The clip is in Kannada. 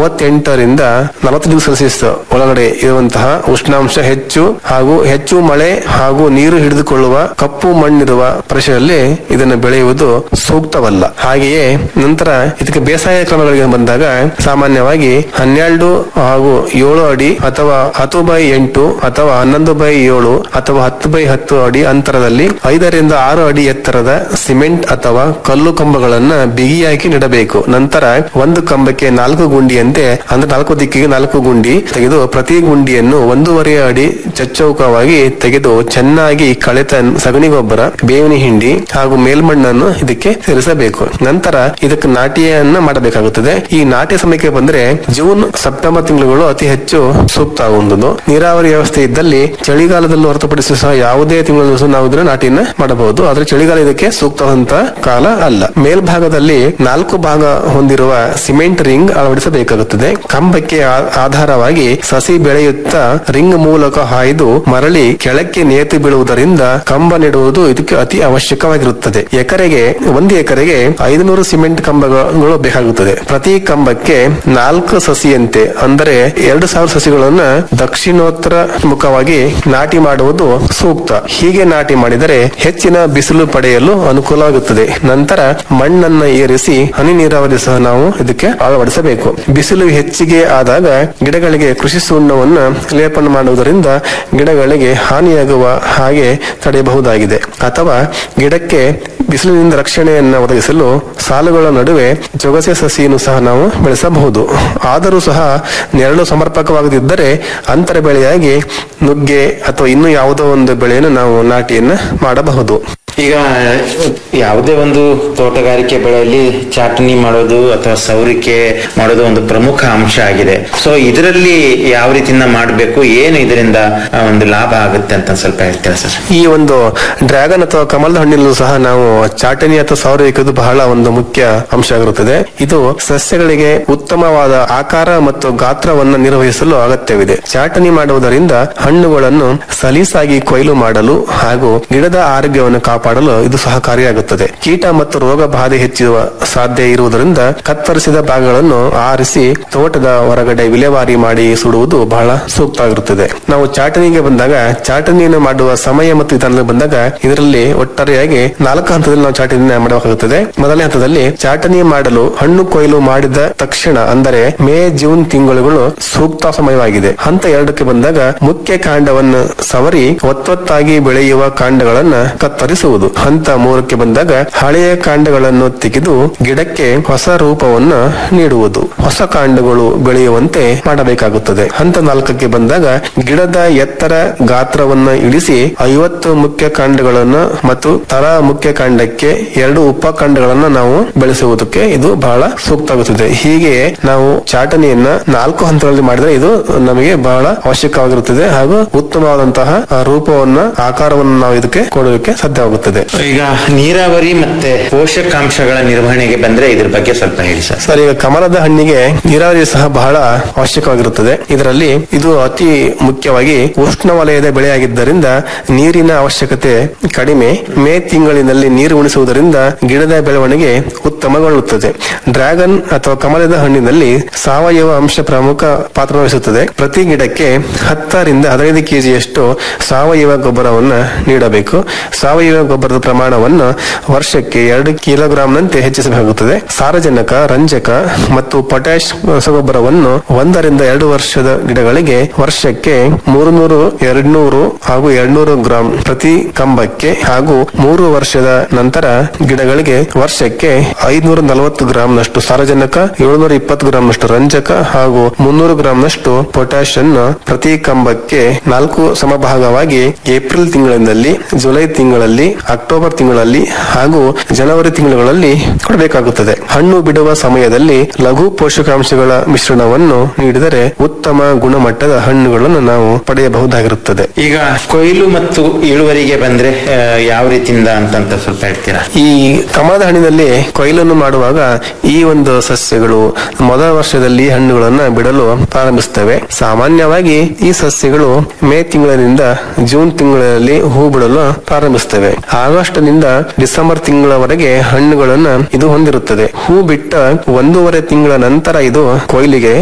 ಮೂವತ್ತೆಂಟರಿಂದ ನಲವತ್ತು ಡಿಗ್ರಿ ಸೆಲ್ಸಿಯಸ್ ಒಳಗಡೆ ಇರುವಂತಹ ಉಷ್ಣಾಂಶ ಹೆಚ್ಚು ಹಾಗೂ ಹೆಚ್ಚು ಮಳೆ ಹಾಗೂ ನೀರು ಹಿಡಿದುಕೊಳ್ಳುವ ಕಪ್ಪು ಮಣ್ಣಿರುವ ಪ್ರದೇಶದಲ್ಲಿ ಇದನ್ನು ಬೆಳೆಯುವುದು ಸೂಕ್ತವಲ್ಲ ಹಾಗೆಯೇ ನಂತರ ಇದಕ್ಕೆ ಬೇಸಾಯ ಕ್ರಮಗಳಿಗೆ ಬಂದಾಗ ಸಾಮಾನ್ಯವಾಗಿ ಹನ್ನೆರಡು ಹಾಗೂ ಏಳು ಅಡಿ ಅಥವಾ ಹತ್ತು ಬೈ ಎಂಟು ಅಥವಾ ಹನ್ನೊಂದು ಬೈ ಏಳು ಅಥವಾ ಹತ್ತು ಬೈ ಹತ್ತು ಅಡಿ ಅಂತರದಲ್ಲಿ ಐದರಿಂದ ಆರು ಅಡಿ ಎತ್ತರದ ಸಿಮೆಂಟ್ ಅಥವಾ ಕಲ್ಲು ಕಂಬಗಳನ್ನ ಬಿಗಿಯಾಗಿ ನೆಡಬೇಕು ನಂತರ ಒಂದು ಕಂಬಕ್ಕೆ ನಾಲ್ಕು ಗುಂಡಿಯಂತೆ ಅಂದ್ರೆ ನಾಲ್ಕು ದಿಕ್ಕಿಗೆ ನಾಲ್ಕು ಗುಂಡಿ ತೆಗೆದು ಪ್ರತಿ ಗುಂಡಿಯನ್ನು ಒಂದೂವರೆ ಅಡಿ ಚಚ್ಚೌಕವಾಗಿ ತೆಗೆದು ಚೆನ್ನಾಗಿ ಕಳೆತ ಸಗಣಿ ಗೊಬ್ಬರ ಬೇವಿನ ಹಿಂಡಿ ಹಾಗೂ ಮೇಲ್ಮಣ್ಣನ್ನು ಇದಕ್ಕೆ ಸೇರಿಸಬೇಕು ನಂತರ ಇದಕ್ಕೆ ನಾಟಿಯನ್ನ ಮಾಡಬೇಕಾಗುತ್ತದೆ ಈ ನಾಟಿ ಸಮಯಕ್ಕೆ ಬಂದ್ರೆ ಜೂನ್ ಸೆಪ್ಟೆಂಬರ್ ತಿಂಗಳುಗಳು ಅತಿ ಹೆಚ್ಚು ಸೂಕ್ತ ಆಗುವುದು ನೀರಾವರಿ ವ್ಯವಸ್ಥೆ ಇದ್ದಲ್ಲಿ ಚಳಿಗಾಲದಲ್ಲಿ ಹೊರತುಪಡಿಸಿ ಸಹ ಯಾವುದೇ ತಿಂಗಳಲ್ಲೂ ಸಹ ನಾವು ಇದನ್ನ ನಾಟಿಯನ್ನ ಮಾಡಬಹುದು ಆದ್ರೆ ಚಳಿಗಾಲ ಇದಕ್ಕೆ ಸೂಕ್ತವಾದಂತ ಕಾಲ ಅಲ್ಲ ಮೇಲ್ಭಾಗದಲ್ಲಿ ನಾಲ್ಕು ಭಾಗ ಹೊಂದಿರುವ ಸಿಮೆಂಟ್ ರಿಂಗ್ ಅಳವಡಿಸಬೇಕಾಗುತ್ತದೆ ಕಂಬಕ್ಕೆ ಆ- ಆಧಾರವಾಗಿ ಸಸಿ ಬೆಳೆಯುತ್ತಾ ರಿಂಗ್ ಮೂಲಕ ಹಾಯ್ದು ಮರಳಿ ಕೆಳಕ್ಕೆ ನೇತು ಬೀಳುವುದರಿಂದ ಕಂಬ ನೆಡುವುದು ಇದಕ್ಕೆ ಅತಿ ಅವಶ್ಯಕವಾಗಿರುತ್ತದೆ ಎಕರೆಗೆ ಒಂದು ಎಕರೆಗೆ ಐದುನೂರು ಸಿಮೆಂಟ್ ಕಂಬಗಳು ಬೇಕಾಗುತ್ತದೆ ಪ್ರತಿ ಕಂಬಕ್ಕೆ ನಾಲ್ಕು ಸಸಿಯಂತೆ ಅಂದರೆ ಎರಡು ಸಾವಿರ ಸಸಿಗಳನ್ನ ದಕ್ಷಿಣೋತ್ತರ ಮುಖವಾಗಿ ನಾಟಿ ಮಾಡುವುದು ಸೂಕ್ತ ಹೀಗೆ ನಾಟಿ ಮಾಡಿದರೆ ಹೆಚ್ಚಿನ ಬಿಸಿಲು ಪಡೆಯಲು ಅನುಕೂಲವಾಗುತ್ತದೆ ನಂತರ ಮಣ್ಣನ್ನ ಏರಿಸಿ ಹನಿ ನೀರಾವರಿ ಸಹ ನಾವು ಇದಕ್ಕೆ ಅಳವಡಿಸಬೇಕು ಬಿಸಿಲು ಹೆಚ್ಚಿಗೆ ಆದಾಗ ಗಿಡಗಳಿಗೆ ಕೃಷಿ ಸುಣ್ಣವನ್ನ ಲೇಪನ ಮಾಡುವುದರಿಂದ ಗಿಡಗಳಿಗೆ ಹಾನಿಯಾಗುವ ಹಾಗೆ ತಡೆಯಬಹುದಾಗಿದೆ ಅಥವಾ ಗಿಡಕ್ಕೆ ಬಿಸಿಲಿನಿಂದ ರಕ್ಷಣೆಯನ್ನ ಒದಗಿಸಲು ಸಾಲುಗಳ ನಡುವೆ ಜೊಗಸೆ ಸಸಿಯನ್ನು ಸಹ ನಾವು ಬೆಳೆಸಬಹುದು ಆದರೂ ಸಹ ನೆರಳು ಸಮರ್ಪಕವಾಗದಿದ್ದರೆ ಅಂತರ ಬೆಳೆಯಾಗಿ ನುಗ್ಗೆ ಅಥವಾ ಇನ್ನು ಯಾವುದೋ ಒಂದು ಬೆಳೆಯನ್ನು ನಾವು ನಾಟಿಯನ್ನ ಮಾಡಬಹುದು ಈಗ ಯಾವುದೇ ಒಂದು ತೋಟಗಾರಿಕೆ ಬೆಳೆಯಲ್ಲಿ ಚಾಟನಿ ಮಾಡೋದು ಅಥವಾ ಸೌರಿಕೆ ಮಾಡೋದು ಒಂದು ಪ್ರಮುಖ ಅಂಶ ಆಗಿದೆ ಸೊ ಇದರಲ್ಲಿ ಯಾವ ರೀತಿಯಿಂದ ಮಾಡಬೇಕು ಏನು ಇದರಿಂದ ಆ, ಒಂದು ಲಾಭ ಆಗುತ್ತೆ ಅಂತ ಸ್ವಲ್ಪ ಹೇಳ್ತೀರಾ ಸರ್ ಈ ಒಂದು ಡ್ರ್ಯಾಗನ್ ಅಥವಾ ಕಮಲದ ಹಣ್ಣಿನಲ್ಲೂ ಸಹ ನಾವು ಚಾಟನಿ ಅಥವಾ ಸೌರ ಇಕ್ಕದು ಬಹಳ ಒಂದು ಮುಖ್ಯ ಅಂಶ ಆಗಿರುತ್ತದೆ ಇದು ಸಸ್ಯಗಳಿಗೆ ಉತ್ತಮವಾದ ಆಕಾರ ಮತ್ತು ಗಾತ್ರವನ್ನು ನಿರ್ವಹಿಸಲು ಅಗತ್ಯವಿದೆ ಚಾಟನಿ ಮಾಡುವುದರಿಂದ ಹಣ್ಣುಗಳನ್ನು ಸಲೀಸಾಗಿ ಕೊಯ್ಲು ಮಾಡಲು ಹಾಗೂ ಗಿಡದ ಆರೋಗ್ಯವನ್ನು ಕಾಪಾಡಲು ಇದು ಸಹಕಾರಿಯಾಗುತ್ತದೆ ಕೀಟ ಮತ್ತು ರೋಗ ಬಾಧೆ ಹೆಚ್ಚುವ ಸಾಧ್ಯ ಇರುವುದರಿಂದ ಕತ್ತರಿಸಿದ ಭಾಗಗಳನ್ನು ಆರಿಸಿ ತೋಟದ ಹೊರಗಡೆ ವಿಲೇವಾರಿ ಮಾಡಿ ಸುಡುವುದು ಬಹಳ ಸೂಕ್ತವಾಗಿರುತ್ತದೆ ನಾವು ಚಾಟನಿಗೆ ಬಂದಾಗ ಚಾಟನಿಯನ್ನು ಮಾಡುವ ಸಮಯ ಮತ್ತು ವಿಧಾನದಲ್ಲಿ ಬಂದಾಗ ಇದರಲ್ಲಿ ಒಟ್ಟಾರೆಯಾಗಿ ನಾಲ್ಕು ಹಂತದಲ್ಲಿ ನಾವು ಚಾಟನಿಯನ್ನು ಮಾಡಬೇಕಾಗುತ್ತದೆ ಮೊದಲನೇ ಹಂತದಲ್ಲಿ ಚಾಟನಿ ಮಾಡಲು ಹಣ್ಣು ಕೊಯ್ಲು ಮಾಡಿದ ತಕ್ಷಣ ಅಂದರೆ ಮೇ ಜೂನ್ ತಿಂಗಳುಗಳು ಸೂಕ್ತ ಸಮಯವಾಗಿದೆ ಹಂತ ಎರಡಕ್ಕೆ ಬಂದಾಗ ಮುಖ್ಯ ಕಾಂಡವನ್ನು ಸವರಿ ಒತ್ತೊತ್ತಾಗಿ ಬೆಳೆಯುವ ಕಾಂಡಗಳನ್ನ ಕತ್ತರಿಸುವುದು ಹಂತ ಮೂರಕ್ಕೆ ಬಂದಾಗ ಹಳೆಯ ಕಾಂಡಗಳನ್ನು ತೆಗೆದು ಗಿಡಕ್ಕೆ ಹೊಸ ರೂಪವನ್ನ ನೀಡುವುದು ಹೊಸ ಕಾಂಡಗಳು ಬೆಳೆಯುವಂತೆ ಮಾಡಬೇಕಾಗುತ್ತದೆ ಹಂತ ನಾಲ್ಕಕ್ಕೆ ಬಂದಾಗ ಗಿಡದ ಎತ್ತರ ಗಾತ್ರವನ್ನ ಇಳಿಸಿ ಐವತ್ತು ಮುಖ್ಯ ಕಾಂಡಗಳನ್ನು ಮತ್ತು ತರ ಮುಖ್ಯ ಕಾಂಡಕ್ಕೆ ಎರಡು ಉಪಕಾಂಡಗಳನ್ನ ನಾವು ಬೆಳೆಸುವುದಕ್ಕೆ ಇದು ಬಹಳ ಸೂಕ್ತವಾಗುತ್ತದೆ ಹೀಗೆ ನಾವು ಚಾಟನೆಯನ್ನ ನಾಲ್ಕು ಹಂತಗಳಲ್ಲಿ ಮಾಡಿದ್ರೆ ಇದು ನಮಗೆ ಬಹಳ ಅವಶ್ಯಕವಾಗಿರುತ್ತದೆ ಹಾಗೂ ಉತ್ತಮವಾದಂತಹ ಆ, ರೂಪವನ್ನ ಆಕಾರವನ್ನು ನಾವು ಇದಕ್ಕೆ ಕೊಡೋದಕ್ಕೆ ಸಾಧ್ಯವಾಗುತ್ತದೆ ಈಗ ನೀರಾವರಿ ಮತ್ತೆ ಪೋಷಕಾಂಶಗಳ ನಿರ್ವಹಣೆಗೆ ಬಂದ್ರೆ ಇದ್ರ ಬಗ್ಗೆ ಸ್ವಲ್ಪ ಹೇಳಿ ಸರ್ ಸರ್ ಈಗ ಕಮಲದ ಹಣ್ಣಿಗೆ ನೀರಾವರಿ ಸಹ ಬಹಳ ಅವಶ್ಯಕವಾಗಿರುತ್ತದೆ ಇದರಲ್ಲಿ ಇದು ಅತಿ ಮುಖ್ಯವಾಗಿ ಉಷ್ಣ ವಲಯದ ಬೆಳೆಯಾಗಿದ್ದರಿಂದ ನೀರಿನ ಅವಶ್ಯಕತೆ ಕಡಿಮೆ ಮೇ ತಿಂಗಳಿನಲ್ಲಿ ನೀರು ಉಣಿಸುವುದರಿಂದ ಗಿಡದ ಬೆಳವಣಿಗೆ ಉತ್ತಮಗೊಳ್ಳುತ್ತದೆ ಡ್ರ್ಯಾಗನ್ ಅಥವಾ ಕಮಲದ ಹಣ್ಣಿನಲ್ಲಿ ಸಾವಯವ ಅಂಶ ಪ್ರಮುಖ ಪಾತ್ರ ವಹಿಸುತ್ತದೆ ಪ್ರತಿ ಗಿಡಕ್ಕೆ ಹತ್ತರಿಂದ ಹದಿನೈದು ಕೆಜಿಯಷ್ಟು ಸಾವಯವ ಗೊಬ್ಬರವನ್ನು ನೀಡಬೇಕು ಸಾವಯವ ಗೊಬ್ಬರದ ಪ್ರಮಾಣವನ್ನು ವರ್ಷಕ್ಕೆ ಎರಡು ಕಿಲೋಗ್ರಾಂನಂತೆ ಹೆಚ್ಚಿಸಬೇಕಾಗುತ್ತದೆ ಸಾರಜನಕ ರಂಜಕ ಮತ್ತು ಪೊಟ್ಯಾಶ್ ರಸಗೊಬ್ಬರವನ್ನು ಒಂದರಿಂದ ಎರಡು ವರ್ಷದ ಗಿಡಗಳಿಗೆ ವರ್ಷಕ್ಕೆ ಮೂರುನೂರು ಎರಡ್ನೂರು ಹಾಗೂ ಎರಡ್ನೂರು ಗ್ರಾಂ ಪ್ರತಿ ಕಂಬಕ್ಕೆ ಹಾಗೂ ಮೂರು ವರ್ಷದ ನಂತರ ಗಿಡಗಳಿಗೆ ವರ್ಷಕ್ಕೆ ಐದ್ನೂರ ನಲವತ್ತು ಗ್ರಾಂನಷ್ಟು ಸಾರಜನಕ ಏಳ್ನೂರ ಇಪ್ಪತ್ತು ಗ್ರಾಂನಷ್ಟು ರಂಜಕ ಹಾಗೂ ಮುನ್ನೂರು ಗ್ರಾಂನಷ್ಟು ಪೊಟ್ಯಾಶ್ ಅನ್ನು ಪ್ರತಿ ಕಂಬಕ್ಕೆ ನಾಲ್ಕು ಸಮಭಾಗವಾಗಿ ಏಪ್ರಿಲ್ ತಿಂಗಳಿನಲ್ಲಿ ಜುಲೈ ತಿಂಗಳಲ್ಲಿ ಅಕ್ಟೋಬರ್ ತಿಂಗಳಲ್ಲಿ ಹಾಗೂ ಜನವರಿ ತಿಂಗಳುಗಳಲ್ಲಿ ಕೊಡಬೇಕಾಗುತ್ತದೆ ಹಣ್ಣು ಬಿಡುವ ಸಮಯದಲ್ಲಿ ಲಘು ಪೋಷಕಾಂಶಗಳ ಮಿಶ್ರಣವನ್ನು ನೀಡಿದರೆ ಉತ್ತಮ ಗುಣಮಟ್ಟದ ಹಣ್ಣುಗಳನ್ನು ನಾವು ಪಡೆಯಬಹುದಾಗಿರುತ್ತದೆ ಈಗ ಕೊಯ್ಲು ಮತ್ತು ಇಳುವರಿಗೆ ಬಂದ್ರೆ ಆ, ಯಾವ ರೀತಿಯಿಂದ ಅಂತಂತ ಸ್ವಲ್ಪ ಹೇಳ್ತೀರಾ ಈ ಕಮಲದ ಹಣ್ಣಿನಲ್ಲಿ ಕೊಯ್ಲನ್ನು ಮಾಡುವಾಗ ಈ ಒಂದು ಸಸ್ಯಗಳು ಮೊದಲ ವರ್ಷದಲ್ಲಿ ಹಣ್ಣುಗಳನ್ನ ಬಿಡಲು ಪ್ರಾರಂಭಿಸುತ್ತವೆ ಸಾಮಾನ್ಯವಾಗಿ ಈ ಸಸ್ಯಗಳು ಮೇ ತಿಂಗಳಿನಿಂದ ಜೂನ್ ತಿಂಗಳಲ್ಲಿ ಹೂ ಬಿಡಲು ಪ್ರಾರಂಭಿಸುತ್ತವೆ ಆಗಸ್ಟ್ ನಿಂದ ಡಿಸೆಂಬರ್ ತಿಂಗಳವರೆಗೆ ಹಣ್ಣುಗಳನ್ನ ಇದು ಹೊಂದಿರುತ್ತದೆ ಹೂ ಬಿಟ್ಟ ಒಂದೂವರೆ ತಿಂಗಳ ನಂತರ ಇದು ಕೊಯ್ಲಿಗೆ